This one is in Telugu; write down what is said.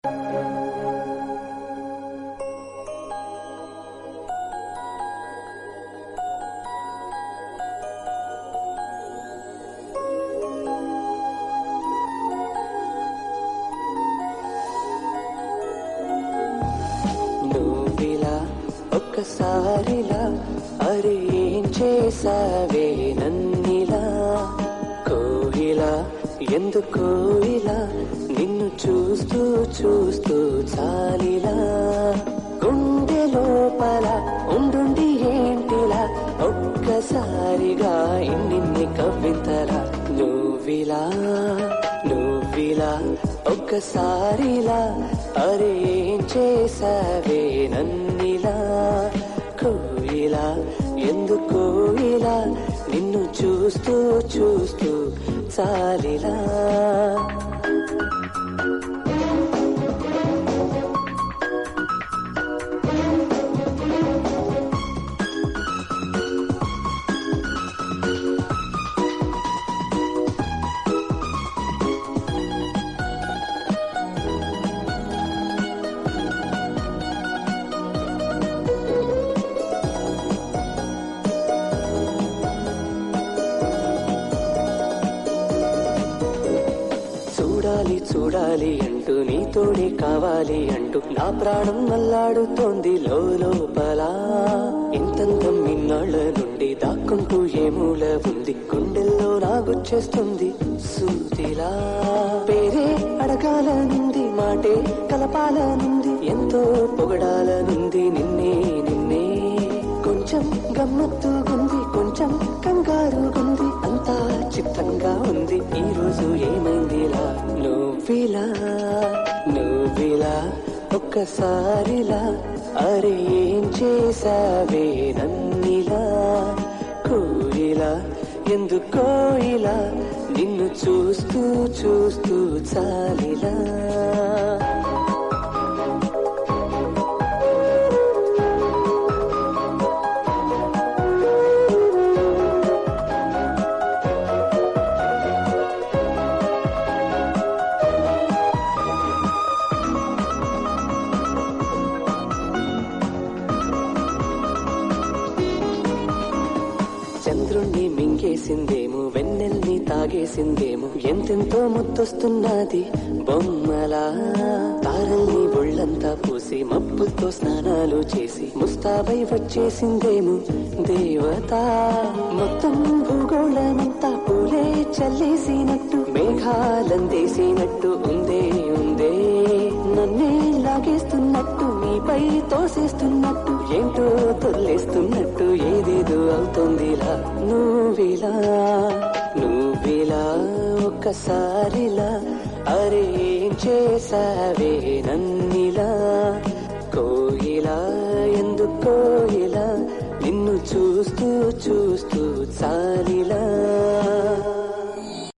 నువ్విలా ఒక్కసారిలా అరే ఏం చేసావే నన్నిలా కోయిలా ఎందుకో ఇలా నిన్ను చూస్తూ చూస్తూ చాలిలా గుండె లోపల ఉండుండి ఏంటిలా ఒక్కసారిగా ఇన్నిన్ని కవితలా నువ్విలా నువ్విలా ఒక్కసారిలా అరే ఏం చేసావే నన్నిలా కోయిలా ఎందుకో ఇలా నిన్ను చూస్తూ చూస్తూ చాలిలా చూడాలి చూడాలి అంటూ నీతోడే కావాలి అంటూ నా ప్రాణం నల్లాడుతోంది లోపల ఇంతంతం ఇన్నాళ్ళ నుండి దాక్కుంటూ ఏ మూల ఉంది గుండెల్లో నాగొచ్చేస్తుంది సూదిలా పేరే అడగాలనుంది మాటే కలపాలనుంది ఎంతో పొగడాలనుంది నిన్నే నిన్నే కొంచెం గమ్మత్తుగుంది కొంచెం కంగారుగుంది అంతా చిత్తంగా ఉంది ఈ రోజు ఏమైందిలా నువ్విలా నువ్విలా ఒక్కసారిలా అరే ఏం చేసావే నన్నిలా కోయిలా ఎందుకో ఇలా నిన్ను చూస్తూ చూస్తూ చాలిలా చంద్రుణ్ణి మింగేసిందేమో వెన్నెల్ని తాగేసిందేమో ఎంతెంతో ముద్దొస్తున్నది బొమ్మలా తారల్ని ఒళ్ళంతా పూసి మబ్బులతో స్నానాలు చేసి ముస్తాబై వచ్చేసిందేమో దేవత మొత్తం భూగోళమంతా పూలే చల్లేసినట్టు మేఘాలందేసినట్టు ఉందే ఉందే నన్నే లాగేస్తున్నట్టు నీపై తోసేస్తున్నట్టు ఏంటో తొల్లేస్తున్నట్టు ఏదేదో అవుతోందిలా నువ్విలా నువ్విలా ఒక్కసారిలా అరే ఏం చేసావే నన్నిలా కోయిలా ఎందుకో ఇలా నిన్ను చూస్తూ చూస్తూ చాలిలా